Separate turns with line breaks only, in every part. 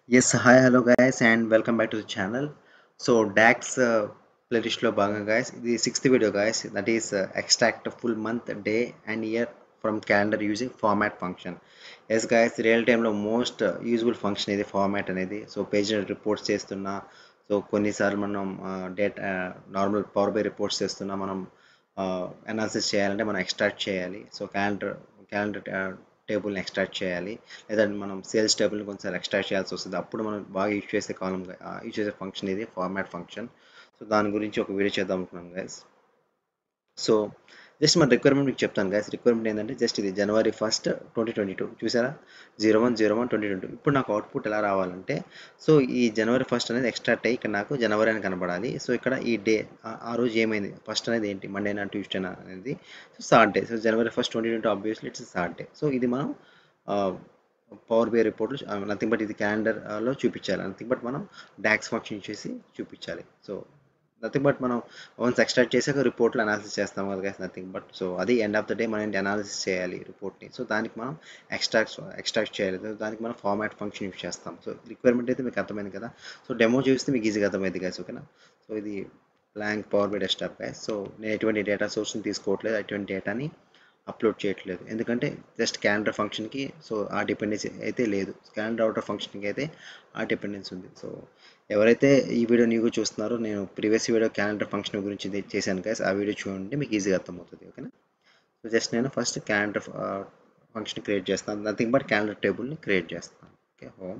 Yes, hi, hello guys, and welcome back to the channel. So DAX uh, playlist లో భాగంగా guys, ఇది sixth video guys, that is uh, extract full month, day and year from calendar using format function. Yes guys, real టైంలో most useful function ఇది format అనేది so page reports చేస్తున్నా so కొన్నిసార్లు మనం data normal power BI reports చేస్తున్నా మనం analysis చేయాలంటే మనం ఎక్స్ట్రాక్ట్ చేయాలి సో క్యాలెండర్ క్యాలెండర్ టేబుల్ని ఎక్స్ట్రాక్ట్ చేయాలి లేదా మనం సేల్స్ టేబుల్ని కొంచెం ఎక్స్ట్రాక్ట్ చేయాల్సి వస్తుంది అప్పుడు మనం బాగా యూజ్ చేసే కాలం యూజ్ చేసే ఫంక్షన్ ఇది ఫార్మాట్ ఫంక్షన్ సో దాని గురించి ఒక వీడియో చేద్దాం అనుకున్నాం గైస్ సో జస్ట్ మన రిక్వైర్మెంట్ మీకు చెప్తాను గైస్ రిక్వైర్మెంట్ ఏంటంటే జస్ట్ ఇది January first twenty twenty two చూసారా zero one zero one twenty twenty ఇప్పుడు నాకు అవుట్పుట్ ఎలా రావాలంటే సో ఈ జనవరి ఫస్ట్ అనేది ఎక్స్ట్రాక్ట్ అయ్యి ఇక్కడ నాకు జనవరి అని కనబడాలి సో ఇక్కడ ఈ డే ఆ రోజు ఏమైంది ఫస్ట్ అనేది ఏంటి మండేనా ట్యూస్డేనా అనేది so Saturday so January first twenty twenty obviously it's Saturday so ఇది మనం పవర్ బై రిపోర్ట్లు నథింగ్ బట్ ఇది క్యాలెండర్లో చూపించాలి నథింగ్ బట్ మనం డాక్స్ ఫంక్షన్ చేసి చూపించాలి సో నథింగ్ బట్ మనం వన్స్ ఎక్స్ట్రాక్ట్ చేసాక రిపోర్ట్లు అనాలిసిస్ చేస్తాం కదా గైస్ నథింగ్ బట్ సో అది ఎండ్ ఆఫ్ ద డే మనం అనాలిసిస్ చేయాలి రిపోర్ట్ని సో దానికి మనం ఎక్స్ట్రాక్ట్ ఎక్స్ట్రాక్ట్ చేయాలి దానికి మనం ఫార్మాట్ ఫంక్షన్ యూజ్ చేస్తాం సో రిక్వైర్మెంట్ అయితే మీకు అర్థమైంది కదా సో డెమో చూస్తే మీకు ఈజీగా అర్థమైంది గైస్ ఓకేనా సో ఇది blank power BI desktop guys so నేను ఎటువంటి డేటా సోర్స్ని తీసుకోవట్లేదు అటువంటి డేటాని అప్లోడ్ చేయట్లేదు ఎందుకంటే జస్ట్ క్యాలెండర్ ఫంక్షన్కి సో ఆ డిపెండెన్సీ అయితే లేదు క్యాలెండర్ అవుటర్ ఫంక్షన్కి అయితే ఆ డిపెండెన్సీ ఉంది సో ఎవరైతే ఈ వీడియో నీకు చూస్తున్నారో నేను ప్రీవియస్ వీడియో క్యాలెండర్ ఫంక్షన్ గురించి చేశాను గైస్ ఆ వీడియో చూడండి మీకు ఈజీగా అర్థమవుతుంది ఓకేనా సో జస్ట్ నేను ఫస్ట్ క్యాలెండర్ ఫంక్షన్ క్రియేట్ చేస్తాను నథింగ్ బట్ క్యాలెండర్ టేబుల్ని క్రియేట్ చేస్తాను okay home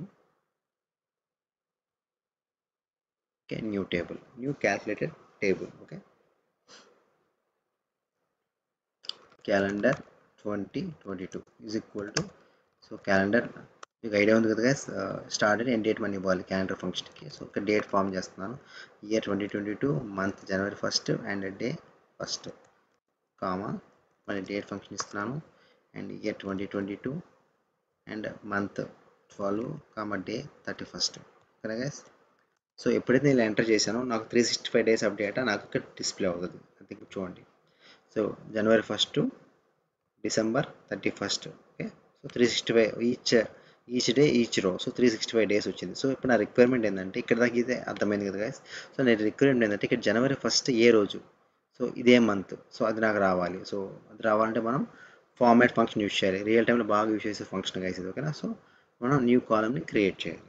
okay new table new calculated table okay calendar twenty twenty two is equal to so calendar మీకు ఐడియా ఉంది కదా guys start and end date మనీ ఇవ్వాలి calendar ఫంక్షన్కి so ఒక డేట్ ఫామ్ చేస్తున్నాను year twenty twenty two month January first and day first comma మళ్ళీ date function ఇస్తున్నాను and year twenty twenty two and month twelve comma day thirty first ఓకేనా guys so ఎప్పుడైతే నేను enter చేశానో నాకు three sixty five days of data నాకు ఇక్కడ display అవుతుంది అది చూడండి so January first December thirty first okay so three sixty five each each day each row so three sixty five days వచ్చింది సో ఇప్పుడు నా రిక్వైర్మెంట్ ఏంటంటే ఇక్కడ దాకా ఇదే అర్థమైంది కదా గైస్ సో నేను రిక్వైర్మెంట్ ఏంటంటే ఇక్కడ జనవరి ఫస్ట్ ఏ రోజు సో ఇదే మంత్ సో అది నాకు రావాలి సో అది రావాలంటే మనం ఫార్మాట్ ఫంక్షన్ యూజ్ చేయాలి రియల్ టైంలో బాగా యూజ్ చేసే ఫంక్షన్ గైస్ ఇది ఓకేనా సో మనం న్యూ కాలమ్ని క్రియేట్ చేయాలి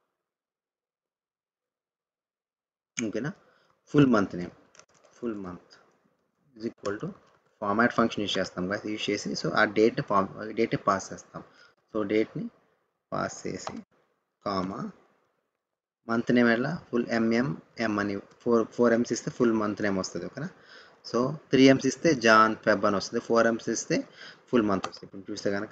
ఓకేనా full month name full month is equal to format function use చేస్తాం కదా యూజ్ చేసి సో ఆ డేట్ని ఫామ్ డేట్ని పాస్ చేస్తాం సో డేట్ని పాస్ చేసి కామా మంత్ నేమ్ ఎట్లా ఫుల్ ఎంఎం ఎం అని ఫోర్ ఫోర్ ఎమ్స్ ఇస్తే ఫుల్ మంత్ నేమ్ వస్తుంది ఓకేనా సో త్రీ ఎమ్స్ ఇస్తే జాన్ ఫెబ్ అని వస్తుంది ఫోర్ ఎమ్స్ ఇస్తే ఫుల్ మంత్ వస్తుంది ఇప్పుడు చూస్తే కనుక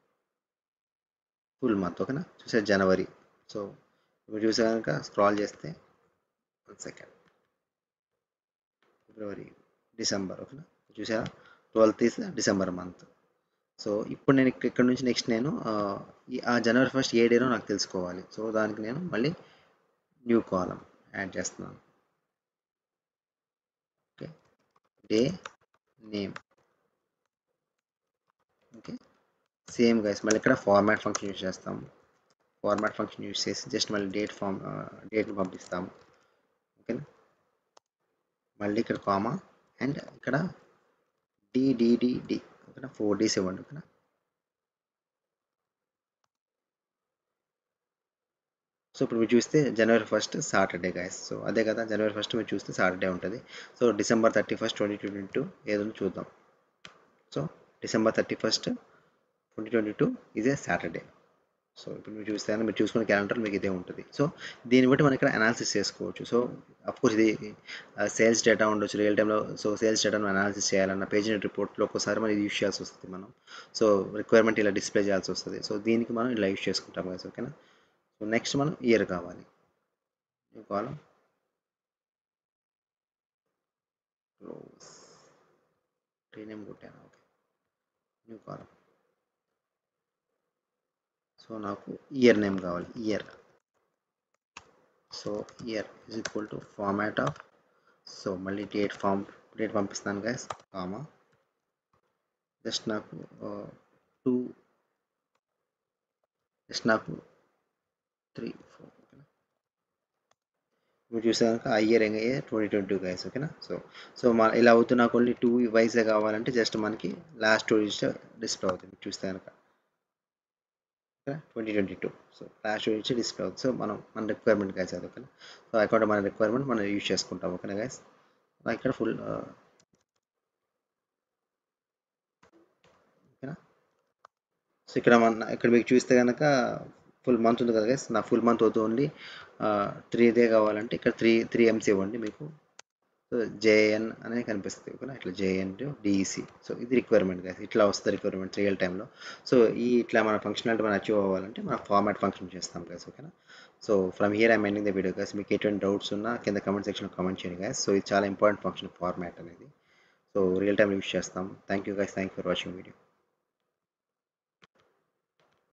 ఫుల్ మంత్ ఓకేనా చూసే జనవరి సో ఇప్పుడు చూసే కనుక స్క్రాల్ చేస్తే వన్ సెకండ్ ఫిబ్రవరి డిసెంబర్ ఓకేనా చూసారా twelfth is December month so ఇప్పుడు నేను ఇక్కడ నుంచి నెక్స్ట్ నేను ఆ జనవరి ఫస్ట్ ఏ డేనో నాకు తెలుసుకోవాలి సో దానికి నేను మళ్ళీ న్యూ కాలం యాడ్ చేస్తున్నాను okay day name okay same guys మళ్ళీ ఇక్కడ ఫార్మాట్ ఫంక్షన్ యూజ్ చేస్తాము ఫార్మాట్ ఫంక్షన్ యూజ్ చేసి జస్ట్ మళ్ళీ డేట్ ఫామ్ డేట్ని పంపిస్తాము ఓకేనా మళ్ళీ ఇక్కడ కామా అండ్ ఇక్కడ డిడిడిడి ఓకేనా ఫోర్ డేస్ ఇవ్వండి ఓకేనా సో ఇప్పుడు మీరు చూస్తే January first Saturday guys so అదే కదా జనవరి ఫస్ట్ మీరు చూస్తే సాటర్డే ఉంటుంది so December thirty first twenty twenty two ఏదో చూద్దాం so December thirty first twenty twenty two ఇదే సాటర్డే సో ఇప్పుడు మీరు చూస్తే మీరు చూసుకునే క్యాలెండర్ మీకు ఇదే ఉంటుంది సో దీన్ని బట్టి మనం ఇక్కడ అనాలిసిస్ చేసుకోవచ్చు సో అఫ్కోర్స్ ఇది సేల్స్ డేటా ఉండొచ్చు రియల్ టైంలో సో సేల్స్ డేటాను అనాలిసిస్ చేయాలన్న పేజ్ రిపోర్ట్లో ఒక్కోసారి మనం ఇది యూస్ చేయాల్సి వస్తుంది మనం సో రిక్వైర్మెంట్ ఇలా డిస్ప్లే చేయాల్సి వస్తుంది సో దీనికి మనం ఇలా యూస్ చేసుకుంటాం కదా ఓకేనా సో నెక్స్ట్ మనం ఇయర్ కావాలి న్యూ కాలం క్లోజ్ రీనేమ్ కొట్టాను ఓకే న్యూ కాలం సో నాకు ఇయర్ నేమ్ కావాలి year so year is equal to format of so మళ్ళీ డేట్ ఫామ్ డేట్ పంపిస్తాను గైస్ కామా జస్ట్ నాకు టూ జస్ట్ నాకు త్రీ ఫోర్ ఓకేనా మీరు చూస్తే కనుక ఆ ఇయర్ ఎంగ year twenty twenty two guys ఓకేనా సో సో మన ఇలా అవుతున్నా కొన్ని టూ వైజే కావాలంటే జస్ట్ మనకి లాస్ట్ టూ డిజిట్ డిస్ప్లే అవుతుంది చూస్తే కనుక twenty twenty two so last two digit display అవుతుంది సో మనం మన రిక్వైర్మెంట్ గైస్ అది ఓకేనా సో అకౌంట్ మన రిక్వైర్మెంట్ మనం యూజ్ చేసుకుంటాం ఓకేనా గైస్ ఇక్కడ ఫుల్ ఓకేనా సో ఇక్కడ మన ఇక్కడ మీకు చూస్తే కనుక ఫుల్ మంత్ ఉంది కదా గైస్ నా ఫుల్ మంత్ అవుతూ ఓన్లీ త్రీ డే కావాలంటే ఇక్కడ త్రీ త్రీ ఎంసీ ఇవ్వండి మీకు సో జేఎన్ అనేది కనిపిస్తుంది ఓకేనా ఇట్లా జేఎన్ డిఈసి సో ఇది రిక్వైర్మెంట్ గైస్ ఇట్లా వస్తుంది రిక్వైర్మెంట్ రియల్ టైంలో సో ఈ ఇట్లా మన ఫంక్షనాలిటీ మనం అచీవ్ అవ్వాలంటే మన ఫార్మాట్ ఫంక్షన్ చేస్తాం గైస్ ఓకేనా so from here I am ending the video guys మీకు ఎటువంటి డౌట్స్ ఉన్నా కింద కమెంట్ సెక్షన్లో కమెంట్ చేయండి గైస్ సో ఇది చాలా ఇంపార్టెంట్ ఫంక్షన్ ఫార్మాట్ అనేది సో రియల్ టైం యూస్ చేస్తాం thank you guys thank for watching video